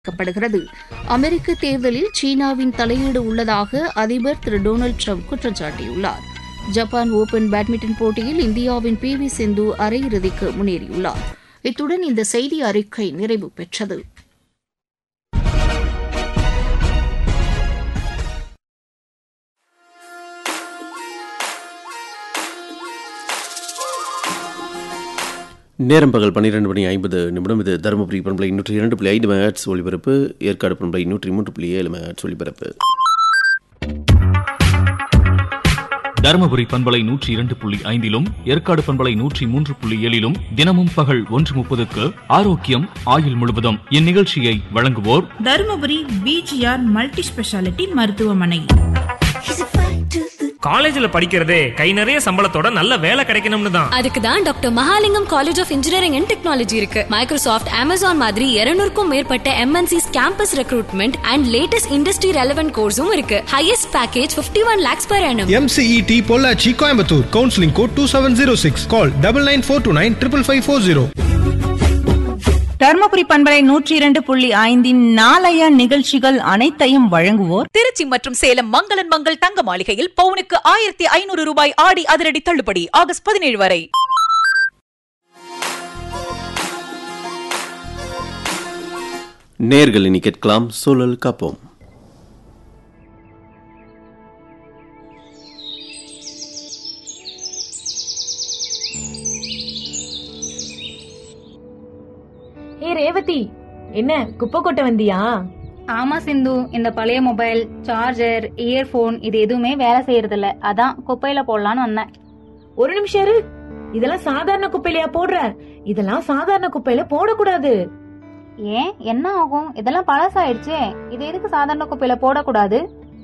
ப்படுகிறது அமெரிக்க தேர்தலில் சீனாவின் தலையீடு உள்ளதாக அதிபர் திரு டொனால்டு ட்ரம்ப் குற்றம் சாட்டியுள்ளார் ஜப்பான் ஓபன் பேட்மிண்டன் போட்டியில் இந்தியாவின் பி வி சிந்து அரையிறுதிக்கு முன்னேறியுள்ளார் இத்துடன் இந்த செய்தி அறிக்கை நிறைவு பெற்றது நேரம் பகல் பன்னிரெண்டு மணி ஐம்பது நிமிடம் இது தருமபுரி பண்பலை நூற்றி இரண்டு புள்ளி ஐந்து மெகாட்ஸ் ஒளிபரப்பு ஏற்காடு பண்பலை நூற்றி மூன்று புள்ளி ஏழு மெகாட்ஸ் ஒளிபரப்பு தருமபுரி பண்பலை நூற்றி இரண்டு புள்ளி ஐந்திலும் ஏற்காடு பண்பலை நூற்றி மூன்று புள்ளி ஏழிலும் தினமும் பகல் ஒன்று முப்பதுக்கு ஆரோக்கியம் ஆயுள் முழுவதும் இந்நிகழ்ச்சியை வழங்குவோர் தருமபுரி பிஜிஆர் மல்டி ஸ்பெஷாலிட்டி மருத்துவமனை காலேஜ்ல படிக்கிறதே கை நிறைய சம்பளத்தோட நல்ல வேலை கிடைக்கணும்னு தான் அதுக்கு தான் doctor Mahalingam college of engineering and technology இருக்கு மைக்ரோசாஃப்ட் அமேசான் மாதிரி 200க்கும் மேற்பட்ட MNCs campus recruitment and latest industry relevant கோர்ஸும் இருக்கு highest package 51 one lakhs per annum MCET Pollachi Coimbatore counselling code two seven zero six call double nine four two nine triple five four zero Dharmapuri பண்பலை நூற்றி இரண்டு புள்ளி ஐந்தின் நாளைய நிகழ்ச்சிகள் அனைத்தையும் வழங்குவோர் திருச்சி மற்றும் சேலம் மங்களன் மங்கள் தங்க மாளிகையில் பவுனுக்கு ஆயிரத்தி ஐநூறு ரூபாய் ஆடி அதிரடி தள்ளுபடி ஆகஸ்ட் பதினேழு வரை நேர்கள் இனி கேட்கலாம் சூழல் காப்போம் ஏ ரேவதி என்ன குப்பை கொட்ட வந்தியா ஆமா சிந்து இந்த பழைய மொபைல் சார்ஜர் இயர்போன் இது எதுவுமே வேலை செய்யறது இல்ல அதான் குப்பையில போடலான்னு வந்தேன் ஒரு நிமிஷம் இரு இதெல்லாம் சாதாரண குப்பையிலயா போடுற இதெல்லாம் சாதாரண குப்பையில போடக்கூடாது ஏன் என்ன ஆகும் இதெல்லாம் பழசாயிடுச்சே இது எதுக்கு சாதாரண குப்பையில போடக்கூடாது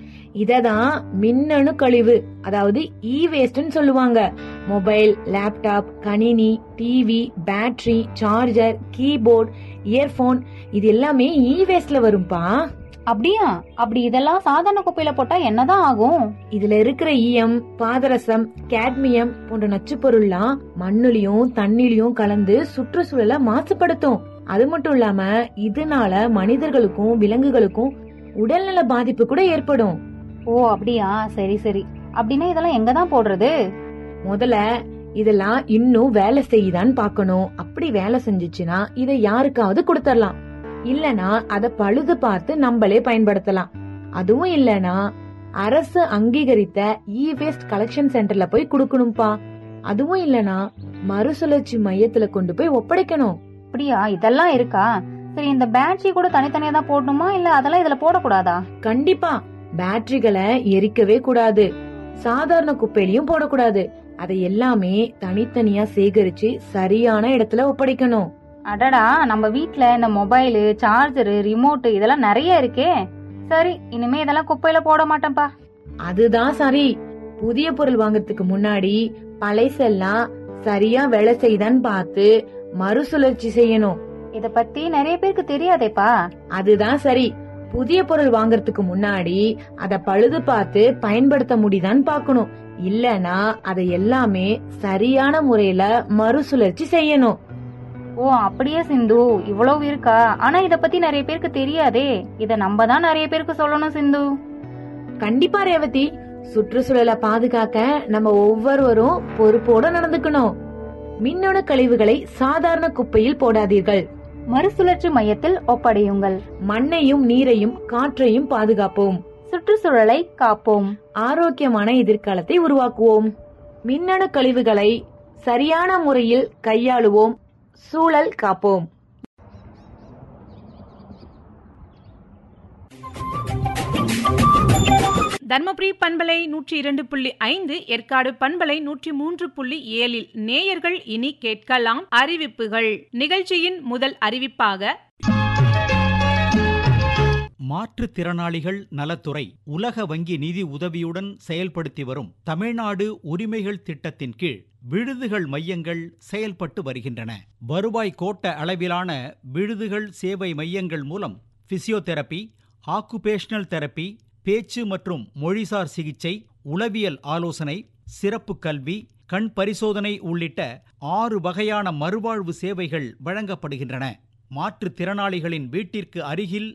இததான் மின்னணு கழிவு அதாவது இ வேஸ்ட்னு சொல்லுவாங்க மொபைல் லேப்டாப் கணினி TV battery charger keyboard earphone இது எல்லாமே இ வேஸ்ட்ல வரும்பா அப்படியா அப்படி இதெல்லாம் சாதாரண குப்பையில போட்டா என்னதான் ஆகும் இதுல இருக்கிற ஈயம் பாதரசம் கேட்மியம் போன்ற நச்சுப் பொருள்லாம் மண்ணுலயும் தண்ணிலையும் கலந்து சுற்றுச்சூழலை மாசுபடுத்தும் அது மட்டும் இல்லாம இதனால மனிதர்களுக்கும் விலங்குகளுக்கும் உடல்நல பாதிப்பு கூட ஏற்படும் ஓ அப்படியா சரி சரி அப்படின்னா இதெல்லாம் எங்க தான் போடுறது முதல்ல இதெல்லாம் இன்னும் வேலை செய்யுதான்னு பார்க்கணும் அப்படி வேலை செஞ்சுச்சுன்னா இதை யாருக்காவது கொடுத்துடலாம் இல்லனா அத பழுது பார்த்து நம்மளே பயன்படுத்தலாம் அதுவும் இல்லனா அரசு அங்கீகரித்த இ வேஸ்ட் கலெக்ஷன் சென்டர்ல போய் கொடுக்கணும்பா அதுவும் இல்லனா மறுசுழற்சி மையத்துல கொண்டு போய் ஒப்படைக்கணும் அப்படியா இதெல்லாம் இருக்கா சரி இந்த பேட்டரி கூட தனித்தனியா தான் போடணுமா இல்ல அதெல்லாம் இதுல போடக்கூடாதா கண்டிப்பா பேட்டரிகளை எரிக்கவே கூடாது சாதாரண குப்பையிலயும் போடக்கூடாது அதை எல்லாமே தனித்தனியா சேகரிச்சு சரியான இடத்துல ஒப்படைக்கணும் அடடா நம்ம வீட்ல இந்த மொபைலு சார்ஜரு ரிமோட் இதெல்லாம் நிறைய இருக்கே சரி இனிமே இதெல்லாம் குப்பையில போட மாட்டேன்ப்பா அதுதான் சரி புதிய பொருள் வாங்குறதுக்கு முன்னாடி பழைசெல்லாம் சரியா வேலை செய்தான்னு பார்த்து மறுசுழற்சி செய்யணும் இத பத்தி நிறைய பேருக்கு தெரியாதேப்பா அதுதான் சரி புதிய பொருள் வாங்குறதுக்கு முன்னாடி அத பழுது பார்த்து பயன்படுத்த முடியுதான்னு பார்க்கணும் இல்லனா அதை எல்லாமே சரியான முறையில மறுசுழற்சி செய்யணும் ஓ அப்படியே சிந்து இவ்வளவு இருக்கா ஆனா இத பத்தி நிறைய பேருக்கு தெரியாதே இத நம்ம தான் நிறைய பேருக்கு சொல்லணும் சிந்து கண்டிப்பா ரேவதி சுற்றுச்சூழலை பாதுகாக்க நம்ம ஒவ்வொருவரும் பொறுப்போட நடந்துக்கணும் மின்னணு கழிவுகளை சாதாரண குப்பையில் போடாதீர்கள் மறுசுழற்சி மையத்தில் ஒப்படையுங்கள் மண்ணையும் நீரையும் காற்றையும் பாதுகாப்போம் சுற்றுச்சூழலை காப்போம் ஆரோக்கியமான எதிர்காலத்தை உருவாக்குவோம் மின்னணு கழிவுகளை சரியான முறையில் கையாளுவோம் சூழல் காப்போம் தர்மபுரி பண்பலை நூற்றி இரண்டு புள்ளி ஐந்து ஏற்காடு பண்பலை நூற்றி மூன்று புள்ளி ஏழில் நேயர்கள் இனி கேட்கலாம் அறிவிப்புகள் நிகழ்ச்சியின் முதல் அறிவிப்பாக மாற்றுத்திறனாளிகள் நலத்துறை உலக வங்கி நிதி உதவியுடன் செயல்படுத்தி வரும் தமிழ்நாடு உரிமைகள் திட்டத்தின் கீழ் விடுதிகள் மையங்கள் செயல்பட்டு வருகின்றன வருவாய் கோட்ட அளவிலான விடுதிகள் சேவை மையங்கள் மூலம் பிசியோதெரபி ஆக்குபேஷனல் தெரப்பி பேச்சு மற்றும் மொழிசார் சிகிச்சை உளவியல் ஆலோசனை சிறப்பு கல்வி கண் பரிசோதனை உள்ளிட்ட ஆறு வகையான மறுவாழ்வு சேவைகள் வழங்கப்படுகின்றன மாற்றுத்திறனாளிகளின் வீட்டிற்கு அருகில்